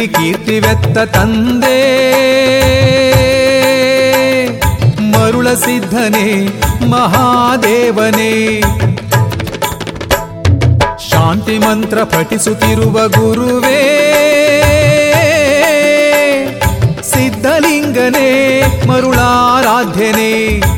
ಪ್ರೀತಿ ಕೀರ್ತಿವೆತ್ತ ತಂದೆ ಮರುಳ ಸಿದ್ಧನೇ ಮಹಾದೇವನೇ ಶಾಂತಿ ಮಂತ್ರ ಪಠಿಸುತ್ತಿರುವ ಗುರುವೇ ಸಿದ್ಧಲಿಂಗನೇ ಮರುಳಾರಾಧ್ಯನೇ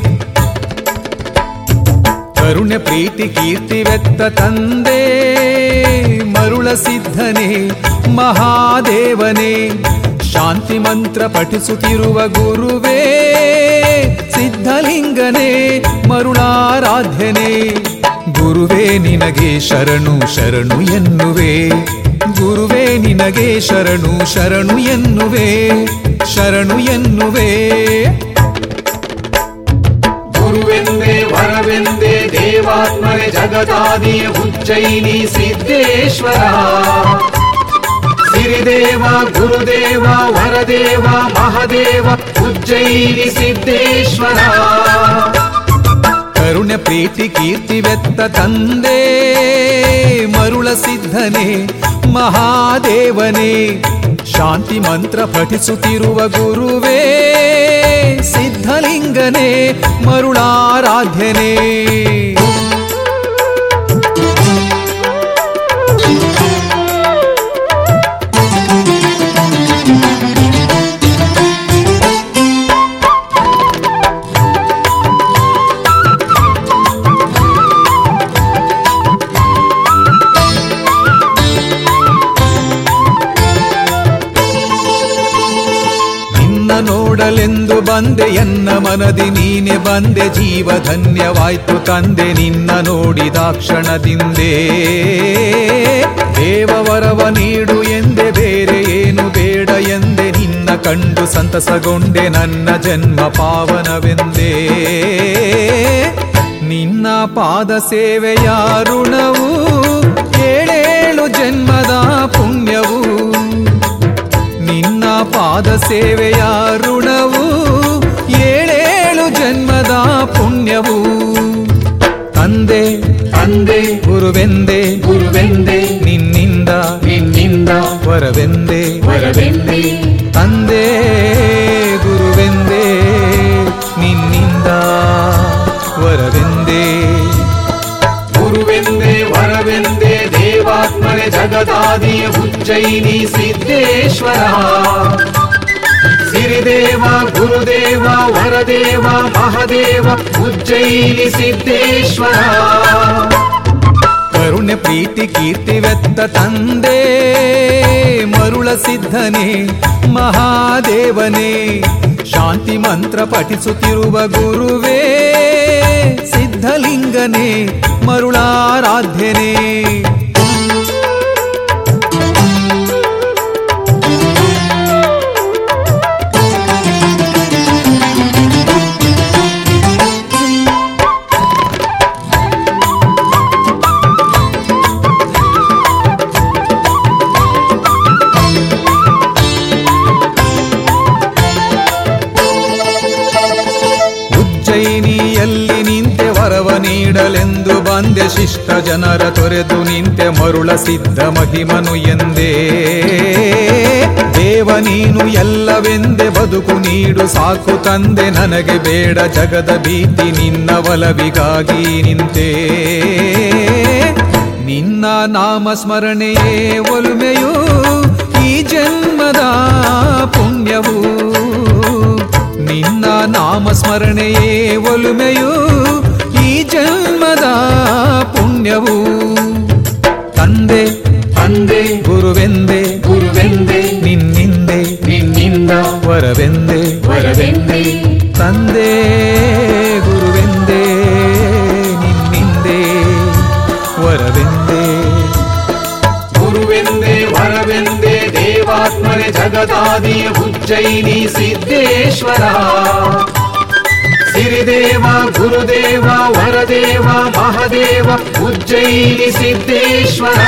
ಕರುಣೆ ಪ್ರೀತಿ ಕೀರ್ತಿವೆತ್ತ ತಂದೆ ಮರುಳ ಸಿದ್ಧನೇ ಮಹಾದೇವನೇ ಶಾಂತಿ ಮಂತ್ರ ಪಠಿಸುತ್ತಿರುವ ಗುರುವೇ ಸಿದ್ಧಲಿಂಗನೇ ಮರುಳಾರಾಧ್ಯನೇ ಗುರುವೇ ನಿನಗೆ ಶರಣು ಶರಣು ಎನ್ನುವೆ ಗುರುವೇ ನಿನಗೆ ಶರಣು ಶರಣು ಎನ್ನುವೆ ಶರಣು ಎನ್ನುವೆ ಗುರುವೆಂದೇ ವರವೆಂದೇ ದೇವಾತ್ಮನೆ ಜಗದಾದಿಯ ಉಜ್ಜಯಿನಿ ಸಿದ್ದೇಶ್ವರ ಸಿರಿದೇವ ಗುರುದೇವ ವರದೇವ ಮಹದೇವ ಉಜ್ಜಯಿನಿ ಸಿದ್ದೇಶ್ವರ ಕರುಣೆ ಪ್ರೀತಿ ಕೀರ್ತಿವೆತ್ತ ತಂದೆ ಮರುಳ ಸಿದ್ಧನೇ ಮಹಾದೇವನೇ ಶಾಂತಿ ಮಂತ್ರ ಪಠಿಸುತ್ತಿರುವ ಗುರುವೇ ಸಿದ್ಧಲಿಂಗನೇ ಮರುಳಾರಾಧ್ಯನೇ ನಿನ್ನ ನೋಡಲೆಂದು ಬಂದೆ ಎನ್ನ ಮನದಿ ನೀನೆ ಬಂದೆ ಜೀವ ಧನ್ಯವಾಯ್ತು ತಂದೆ ನಿನ್ನ ನೋಡಿದ ಕ್ಷಣದಿಂದೇ ದೇವವರವ ನೀಡು ಎಂದೆ ಬೇರೆ ಏನು ಬೇಡ ಎಂದೆ ನಿನ್ನ ಕಂಡು ಸಂತಸಗೊಂಡೆ ನನ್ನ ಜನ್ಮ ಪಾವನವೆಂದೇ ನಿನ್ನ ಪಾದ ಸೇವೆಯ ಋಣವು ಏಳೇಳು ಜನ್ಮದ ಪುಣ್ಯವು ನಿನ್ನ ಪಾದ ಸೇವೆಯ ಋಣವು ಏಳೇಳು ಜನ್ಮದ ಪುಣ್ಯವು ತಂದೆ ತಂದೆ ಗುರುವೆಂದೆ ಗುರುವೆಂದೇ ನಿನ್ನಿಂದ ನಿನ್ನಿಂದ ವರವೆಂದೆ ವರವೆಂದೇ ತಂದೆ ಗುರುವೆಂದೆ ನಿನ್ನಿಂದ ವರವೆಂದೆ ಗುರುವೆಂದೇ ವರವೆಂದೇ ದೇವಾತ್ಮನೆ ಜಗದಾದಿಯ ಉಜ್ಜಯಿನಿ ಸಿದ್ದೇಶ್ವರ ಸಿರಿದೇವ ಗುರುದೇವ ವರದೇವ ಮಹದೇವ ಉಜ್ಜಯಿನಿ ಸಿದ್ದೇಶ್ವರ ಕರುಣೆ ಪ್ರೀತಿ ಕೀರ್ತಿವೆತ್ತ ತಂದೆ ಮರುಳ ಸಿದ್ಧನೇ ಮಹಾದೇವನೇ ಶಾಂತಿ ಮಂತ್ರ ಪಠಿಸುತ್ತಿರುವ ಗುರುವೇ ಸಿದ್ಧಲಿಂಗನೇ ಮರುಳಾರಾಧ್ಯನೇ ಉಜ್ಜಯಿನಿಯಲ್ಲಿ ನಿಂತೆ ವರವ ನೀಡಲೆಂದು ಬಂದೆ ಶಿಷ್ಟ ಜನರ ತೊರೆದು ನಿಂತೆ ಮರುಳ ಸಿದ್ಧ ಮಹಿಮನು ಎಂದೇ ದೇವ ನೀನು ಎಲ್ಲವೆಂದೆ ಬದುಕು ನೀಡು ಸಾಕು ತಂದೆ ನನಗೆ ಬೇಡ ಜಗದ ಭೀತಿ ನಿನ್ನ ಒಲವಿಗಾಗಿ ನಿಂತೆ ನಿನ್ನ ನಾಮ ಸ್ಮರಣೆಯೇ ಒಲುಮೆಯು ಈ ಜನ್ಮದ ಪುಣ್ಯವು ನಿನ್ನ ನಾಮ ಸ್ಮರಣೆಯೇ ಒಲುಮೆಯು ಈ ಜನ್ಮದ ಪುಣ್ಯವು ತಂದೆ ತಂದೆ ಗುರುವೆಂದೆ ಗುರುವೆಂದೇ ನಿನ್ನಿಂದೆ ನಿನ್ನಿಂದ ವರವೆಂದೆ ವರವೆಂದೇ ತಂದೆ ಗುರುವೆಂದೆ ನಿನ್ನಿಂದೆ ವರವೆಂದೆ ಗುರುವೆಂದೇ ವರವೆಂದೇ ದೇವಾತ್ಮನೆ ಜಗದಾದಿಯ ಉಜ್ಜಯಿನಿ ಸಿದ್ದೇಶ್ವರ ಸಿರಿದೇವ ಗುರುದೇವ ವರದೇವ ಮಹದೇವ ಉಜ್ಜಯಿನಿ ಸಿದ್ದೇಶ್ವರ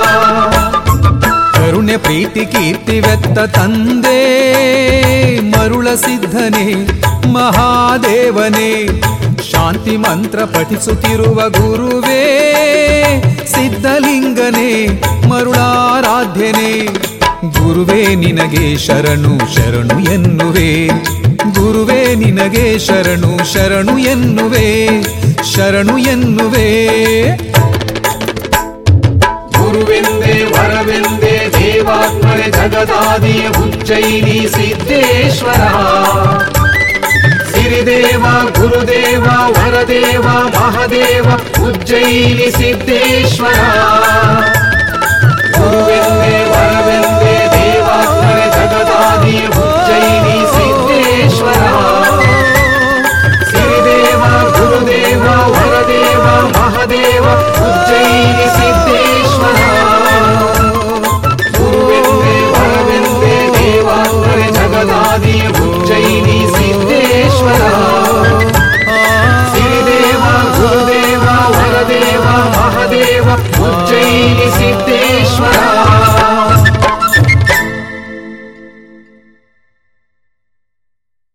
ಕರುಣೆ ಪ್ರೀತಿ ಕೀರ್ತಿವೆತ್ತ ತಂದೆ ಮರುಳ ಸಿದ್ಧನೇ ಮಹಾದೇವನೇ ಶಾಂತಿ ಮಂತ್ರ ಪಠಿಸುತ್ತಿರುವ ಗುರುವೇ ಸಿದ್ಧಲಿಂಗನೇ ಮರುಳಾರಾಧ್ಯನೇ ಗುರುವೇ ನಿನಗೆ ಶರಣು ಶರಣು ಎನ್ನುವೆ ಗುರುವೇ ನಿನಗೆ ಶರಣು ಶರಣು ಎನ್ನುವೆ ಶರಣು ಎನ್ನುವೆ ಗುರುವೆಂದೇ ವರವೆಂದೇ ದೇವಾತ್ಮನೆ ಜಗದಾದಿಯ ಉಜ್ಜಯಿನಿ ಸಿದ್ದೇಶ್ವರ ಸಿರಿದೇವ ಗುರುದೇವ ವರದೇವ ಮಹಾದೇವ ಉಜ್ಜಯಿನಿ ಸಿದ್ದೇಶ್ವರ ಗುರುವೆಂದೇ